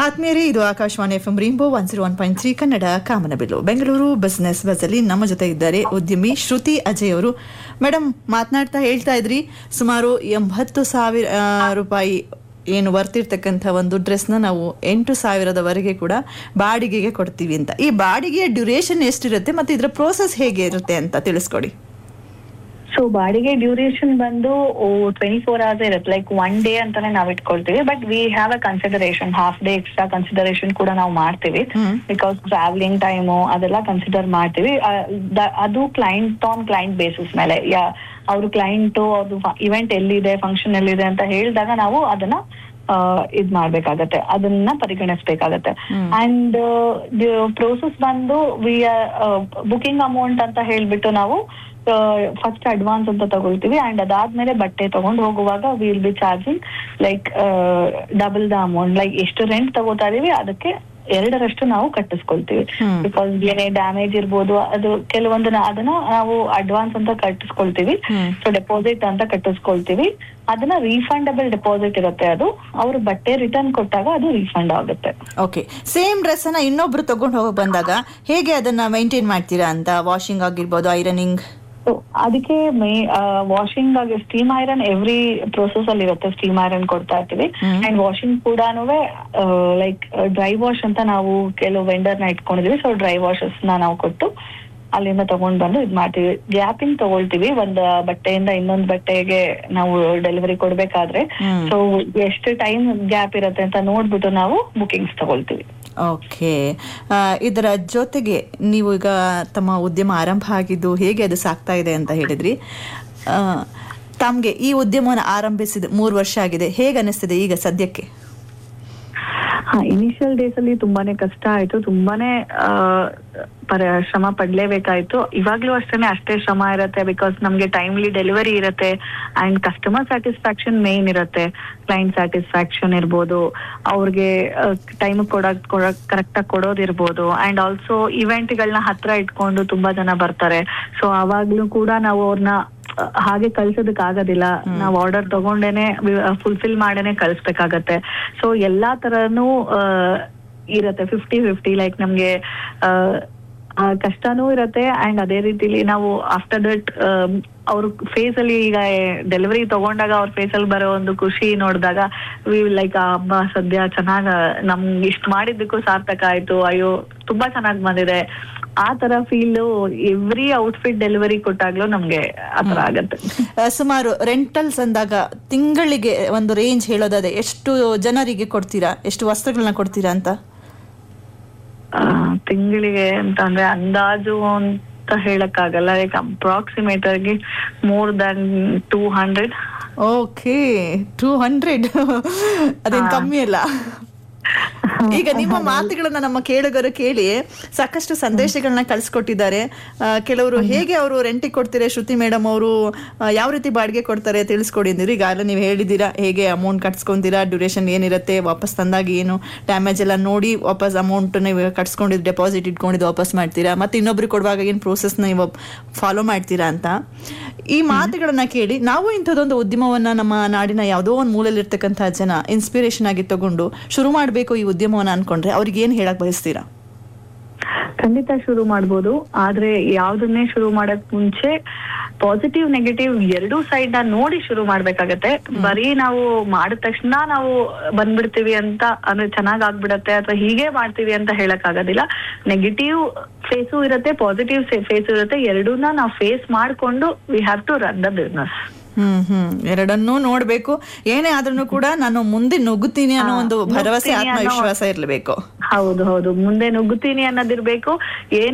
ಆತ್ಮೀಯರೇ ಇದು Akashvani F M rainbow one zero one point three Kannada ಕಾಮನಬಿಲ್ಲು ಬೆಂಗಳೂರು ಬಿಸ್ನೆಸ್ ಬಸ್ಸಲ್ಲಿ ನಮ್ಮ ಜೊತೆ ಇದ್ದಾರೆ ಉದ್ಯಮಿ ಶ್ರುತಿ ಅಜಯ್ ಅವರು ಮೇಡಮ್ ಮಾತನಾಡ್ತಾ ಹೇಳ್ತಾ ಇದ್ರಿ ಸುಮಾರು ಎಂಬತ್ತು ಸಾವಿರ ಆ, ರೂಪಾಯಿ ಏನು ವರ್ತಿರ್ತಕ್ಕಂಥ ಒಂದು ಡ್ರೆಸ್ನ ನಾವು ಎಂಟು ಸಾವಿರದವರೆಗೆ ಕೂಡ ಬಾಡಿಗೆಗೆ ಕೊಡ್ತೀವಿ ಅಂತ ಈ ಬಾಡಿಗೆಯ ಡ್ಯೂರೇಷನ್ ಎಷ್ಟಿರುತ್ತೆ ಮತ್ತೆ ಇದರ ಪ್ರೋಸೆಸ್ ಹೇಗೆ ಇರುತ್ತೆ ಅಂತ ತಿಳಿಸ್ಕೊಡಿ ಸೊ ಬಾಡಿಗೆ ಡ್ಯೂರೇಷನ್ ಬಂದು ಟ್ವೆಂಟಿ ಫೋರ್ ಅವರ್ಸ್ ಇರುತ್ತೆ ಲೈಕ್ ಒನ್ ಡೇ ಅಂತಾನೆ ನಾವ್ ಇಟ್ಕೊಳ್ತೀವಿ but we have a consideration half day extra consideration ಕೂಡ ನಾವು ಮಾಡ್ತೀವಿ ಹ್ಮ್. ಬಿಕಾಸ್ ಟ್ರಾವೆಲಿಂಗ್ ಟೈಮು ಅದೆಲ್ಲ ಕನ್ಸಿಡರ್ ಮಾಡ್ತೀವಿ ಆ, ದ- ಅದು ಕ್ಲೈಂಟ್ ಆನ್ ಕ್ಲೈಂಟ್ ಬೇಸಿಸ್ ಮೇಲೆ ಯಾ ಅವ್ರ ಕ್ಲೈಂಟ್ ಅದು ಇವೆಂಟ್ ಎಲ್ಲಿದೆ ಫಂಕ್ಷನ್ ಎಲ್ಲಿದೆ ಅಂತ ಹೇಳಿದಾಗ ನಾವು ಅದನ್ನ ಆ, ಇದ್ ಮಾಡ್ಬೇಕಾಗತ್ತೆ ಅದನ್ನ ಪರಿಗಣಿಸ್ಬೇಕಾಗತ್ತೆ ಹ್ಮ್. ಅಂಡ್ ಪ್ರೋಸೆಸ್ ಬಂದು ವಿ ಬುಕಿಂಗ್ ಅಮೌಂಟ್ ಅಂತ ಹೇಳ್ಬಿಟ್ಟು ನಾವು ಫಸ್ಟ್ ಅಡ್ವಾನ್ಸ್ ಅಂತ ತಗೊಳ್ತೀವಿ ಅಂಡ್ ಅದಾದ್ಮೇಲೆ ಬಟ್ಟೆ ತಗೊಂಡು ಹೋಗುವಾಗ will be charging like double the amount like ಎಷ್ಟು ರೆಂಟ್ ತಗೋತಾ ಇದೀವಿ ಅದಕ್ಕೆ ಎರಡರಷ್ಟು ನಾವು ಕಟ್ಟಿಸ್ಕೊಳ್ತೀವಿ ಹ್ಮ್. ಬಿಕಾಸ್ ಏನೇ ಡ್ಯಾಮೇಜ್ ಇರ್ಬೋದು ಅದು ಕೆಲವೊಂದು ನಾ- ಅದನ್ನ ನಾವು ಅಡ್ವಾನ್ಸ್ ಅಂತ ಕಟ್ಟಿಸ್ಕೊಳ್ತೀವಿ ಹ್ಮ್. ಸೊ ಡೆಪಾಸಿಟ್ ಅಂತ ಕಟ್ಟಿಸ್ಕೊಳ್ತೀವಿ ಅದನ್ನ ರೀಫಂಡಬಲ್ ಡೆಪಾಸಿಟ್ ಇರುತ್ತೆ ಅದು ಅವ್ರು ಬಟ್ಟೆ ರಿಟರ್ನ್ ಕೊಟ್ಟಾಗ ಅದು ರೀಫಂಡ್ ಆಗುತ್ತೆ ಓಕೆ ಸೇಮ್ ಡ್ರೆಸ್ ಅನ್ನ ಇನ್ನೊಬ್ರು ತಗೊಂಡು ಹೋಗಿ ಬಂದಾಗ ಹೇಗೆ ಅದನ್ನ ಮೈಂಟೈನ್ ಮಾಡ್ತೀರಾ ಅಂತ ವಾಷಿಂಗ್ ಆಗಿರ್ಬೋದು ಐರನಿಂಗ್ So, ಅದಕ್ಕೆ ಮೇ ವಾಷಿಂಗ್ ಆಗಿ ಸ್ಟೀಮ್ ಐರನ್ ಎವ್ರಿ ಪ್ರೊಸೆಸ್ ಅಲ್ಲಿ ಇರುತ್ತೆ ಸ್ಟೀಮ್ ಐರನ್ ಕೊಡ್ತಾ ಇರ್ತೀವಿ ಹ್ಮ್. ಅಂಡ್ ವಾಷಿಂಗ್ ಕೂಡ ಲೈಕ್ ಡ್ರೈ ವಾಶ್ ಅಂತ ನಾವು ಕೆಲವು ವೆಂಡರ್ ನ ಇಟ್ಕೊಂಡಿದೀವಿ ಸೊ ಡ್ರೈ ವಾಶಸ್ ನ ನಾವು ಕೊಟ್ಟು ಅಲ್ಲಿಂದ ತಗೊಂಡ್ ಬಂದು ಇದ್ ಮಾಡ್ತೀವಿ ಗ್ಯಾಪಿಂಗ್ ತಗೊಳ್ತೀವಿ ಒಂದ್ ಬಟ್ಟೆಯಿಂದ ಇನ್ನೊಂದ್ ಬಟ್ಟೆಗೆ ನಾವು ಡೆಲಿವರಿ ಕೊಡ್ಬೇಕಾದ್ರೆ ಹ್ಮ್. ಸೊ ಎಷ್ಟು ಟೈಮ್ ಗ್ಯಾಪ್ ಇರುತ್ತೆ ಅಂತ ನೋಡ್ಬಿಟ್ಟು ನಾವು ಬುಕಿಂಗ್ಸ್ ತಗೊಳ್ತೀವಿ ಓಕೆ ಆ, ಇದರ ಜೊತೆಗೆ ನೀವು ಈಗ ತಮ್ಮ ಉದ್ಯಮ ಆರಂಭ ಆಗಿದ್ದು ಹೇಗೆ ಅದು ಸಾಗ್ತಾ ಇದೆ ಅಂತ ಹೇಳಿದ್ರಿ ಆ, ತಮ್ಗೆ ಈ ಉದ್ಯಮವನ್ನು ಆರಂಭಿಸಿದ ಮೂರು ವರ್ಷ ಆಗಿದೆ ಹೇಗೆ ಅನಿಸ್ತಿದೆ ಈಗ ಸದ್ಯಕ್ಕೆ ಹಾ ಇನಿಷಿಯಲ್ ಡೇಸ್ ಅಲ್ಲಿ ತುಂಬಾನೇ ಕಷ್ಟ ಆಯ್ತು ತುಂಬಾನೇ ಆ, ಪರ ಶ್ರಮ ಪಡ್ಲೇಬೇಕಾಯ್ತು ಇವಾಗ್ಲೂ ಅಷ್ಟೇನೆ ಅಷ್ಟೇ ಶ್ರಮ ಇರುತ್ತೆ ಬಿಕಾಸ್ ನಮ್ಗೆ ಟೈಮ್ಲಿ ಡೆಲಿವರಿ ಇರುತ್ತೆ ಅಂಡ್ ಕಸ್ಟಮರ್ ಸ್ಯಾಟಿಸ್ಫ್ಯಾಕ್ಷನ್ ಮೇನ್ ಇರುತ್ತೆ ಕ್ಲೈಂಟ್ ಸ್ಯಾಟಿಸ್ಫ್ಯಾಕ್ಷನ್ ಇರ್ಬೋದು ಅವ್ರಿಗೆ ಟೈಮ್ ಕೊಡಕ್ ಕರೆಕ್ಟ್ ಆಗಿ ಕೊಡೋದಿರ್ಬೋದು ಅಂಡ್ ಆಲ್ಸೋ ಇವೆಂಟ್ಗಳನ್ನ ಹತ್ರ ಇಟ್ಕೊಂಡು ತುಂಬಾ ಜನ ಬರ್ತಾರೆ ಸೊ ಅವಾಗ್ಲೂ ಕೂಡ ನಾವು ಅವ್ರನ್ನ ಹಾಗೆ ಕಳ್ಸೋದಕ್ ಆಗೋದಿಲ್ಲ ನಾವು ಆರ್ಡರ್ ತಗೊಂಡೇನೆ ಫುಲ್ಫಿಲ್ ಮಾಡೇನೆ ಕಳಿಸ್ಬೇಕಾಗತ್ತೆ ಸೊ ಎಲ್ಲಾ ತರನು ಇರತ್ತೆ ಫಿಫ್ಟಿ ಫಿಫ್ಟಿ ಲೈಕ್ ನಮ್ಗೆ ಆ, ಆ, ಕಷ್ಟನೂ ಇರತ್ತೆ ಅಂಡ್ ಅದೇ ರೀತಿಲಿ ನಾವು ಆಫ್ಟರ್ ದಟ್ ಅವ್ರ ಫೇಸ್ ಅಲ್ಲಿ ಈಗ ಡೆಲಿವರಿ ತಗೊಂಡಾಗ ಅವ್ರ ಫೇಸ್ ಅಲ್ಲಿ ಬರೋ ಒಂದು ಖುಷಿ ನೋಡಿದಾಗ ವಿ ಲೈಕ್ ಹಬ್ಬ ಸದ್ಯ ಚೆನ್ನಾಗ ನಮ್ಗೆ ಇಷ್ಟ ಮಾಡಿದ್ದಕ್ಕೂ ಸಾರ್ಥಕ ಆಯ್ತು ಅಯ್ಯೋ ತುಂಬಾ ಚೆನ್ನಾಗ್ ಬಂದಿದೆ ಆ ತರ ಫೀಲ್ ಎವ್ರಿ ಔಟ್ಫಿಟ್ ಡೆಲಿವರಿ ಕೊಟ್ಟಾಗ್ಲೂ ನಮ್ಗೆ ಆತರ ಆಗತ್ತೆ ಆ, ಸುಮಾರು ರೆಂಟಲ್ಸ್ ಅಂದಾಗ ತಿಂಗಳಿಗೆ ಒಂದು ರೇಂಜ್ ಹೇಳೋದಾದ್ರೆ ಎಷ್ಟು ಜನರಿಗೆ ಕೊಡ್ತೀರಾ ಎಷ್ಟು ವಸ್ತ್ರಗಳನ್ನ ಕೊಡ್ತೀರಾ ಅಂತ ಆ, ತಿಂಗಳಿಗೆ ಅಂತ ಅಂದ್ರೆ ಅಂದಾಜು ಅಂತ ಹೇಳಕ್ ಆಗಲ್ಲ ಲೈಕ್ ಅಪ್ರಾಕ್ಸಿಮೇಟ್ ಆಗಿ more than two hundred okay two hundred ಅದೇನ್ ಕಮ್ಮಿ ಅಲ್ಲ ಈಗ ನಿಮ್ಮ ಮಾತುಗಳನ್ನ ನಮ್ಮ ಕೇಳುಗರು ಕೇಳಿ ಸಾಕಷ್ಟು ಸಂದೇಶಗಳನ್ನ ಕಳಿಸ್ಕೊಟ್ಟಿದ್ದಾರೆ ಆ, ಕೆಲವರು ಹೇಗೆ ಅವರು ರೆಂಟಿಗೆ ಕೊಡ್ತೀರಾ ಶ್ರುತಿ ಮೇಡಮ್ ಅವರು ಆ, ಯಾವ ರೀತಿ ಬಾಡಿಗೆ ಕೊಡ್ತಾರೆ ತಿಳಿಸ್ಕೊಡಿ ಅಂದಿರಿ ಈಗಾಗಲೇ ನೀವು ಹೇಳಿದ್ದೀರಾ ಹೇಗೆ ಅಮೌಂಟ್ ಕಟ್ಸ್ಕೊಂತೀರಾ ಡ್ಯೂರೇಷನ್ ಏನಿರುತ್ತೆ ವಾಪಸ್ ತಂದಾಗ ಏನು ಡ್ಯಾಮೇಜ್ ಎಲ್ಲ ನೋಡಿ ವಾಪಸ್ ಅಮೌಂಟ್ ನೀವು ಕಟ್ಸ್ಕೊಂಡಿದ್ದು ಡೆಪಾಸಿಟ್ ಇಟ್ಕೊಂಡಿದ್ದು ವಾಪಸ್ ಮಾಡ್ತೀರಾ ಮತ್ತೆ ಇನ್ನೊಬ್ರಿಗೆ ಕೊಡುವಾಗ ಏನು ಪ್ರೋಸೆಸ್ನ ನೀವು ಫಾಲೋ ಮಾಡ್ತೀರಾ ಅಂತ ಈ ಮಾತುಗಳನ್ನ ಕೇಳಿ ನಾವು ಇಂಥದ್ದೊಂದು ಉದ್ಯಮವನ್ನ ನಮ್ಮ ನಾಡಿನ ಯಾವುದೋ ಒಂದು ಮೂಲೆಯಲ್ಲಿರ್ತಕ್ಕಂಥ ಜನ ಇನ್ಸ್ಪಿರೇಷನ್ ಆಗಿ ತಗೊಂಡು ಶುರು ಮಾಡಬೇಕು ಈ ಉದ್ಯಮವನ್ನ ಅನ್ಕೊಂಡ್ರೆ ಅವ್ರಿಗೆ ಏನು ಹೇಳಕ್ ಬಯಸ್ತೀರಾ ಖಂಡಿತ ಶುರು ಮಾಡ್ಬೋದು ಆದ್ರೆ ಯಾವ್ದನ್ನೇ ಶುರು ಮಾಡಕ್ ಮುಂಚೆ ಪಾಸಿಟಿವ್ ನೆಗೆಟಿವ್ ಎರಡೂ ಸೈಡ್ ನ ನೋಡಿ ಶುರು ಮಾಡ್ಬೇಕಾಗತ್ತೆ ಬರೀ ನಾವು ಮಾಡಿದ ತಕ್ಷಣ ನಾವು ಬಂದ್ಬಿಡ್ತೀವಿ ಅಂತ ಅಂದ್ರೆ ಚೆನ್ನಾಗ್ ಆಗ್ಬಿಡತ್ತೆ ಅಥವಾ ಹೀಗೆ ಮಾಡ್ತೀವಿ ಅಂತ ಹೇಳಕ್ ಆಗೋದಿಲ್ಲ ನೆಗೆಟಿವ್ ಫೇಸು ಇರುತ್ತೆ ಪಾಸಿಟಿವ್ ಫೇಸು ಇರುತ್ತೆ ಎರಡೂನ ನಾವು ಫೇಸ್ ಮಾಡ್ಕೊಂಡು we have to run the business hmm hmm ಎರಡನ್ನೂ ನೋಡ್ಬೇಕು ಏನೇ ಆದ್ರೂ ಕೂಡ ನಾನು ಮುಂದೆ ನುಗ್ಗುತ್ತೀನಿ ಅನ್ನೋ ಒಂದು ಭರವಸೆ ನುಗ್ಗುತ್ತೀನಿ ಅನ್ನೋ- ಆತ್ಮವಿಶ್ವಾಸ ಇರ್ಲೇಬೇಕು ಹೌದು ಹೌದು ಮುಂದೆ ನುಗ್ಗುತ್ತೀನಿ ಅನ್ನೋದಿರ್ಬೇಕು ಏನ್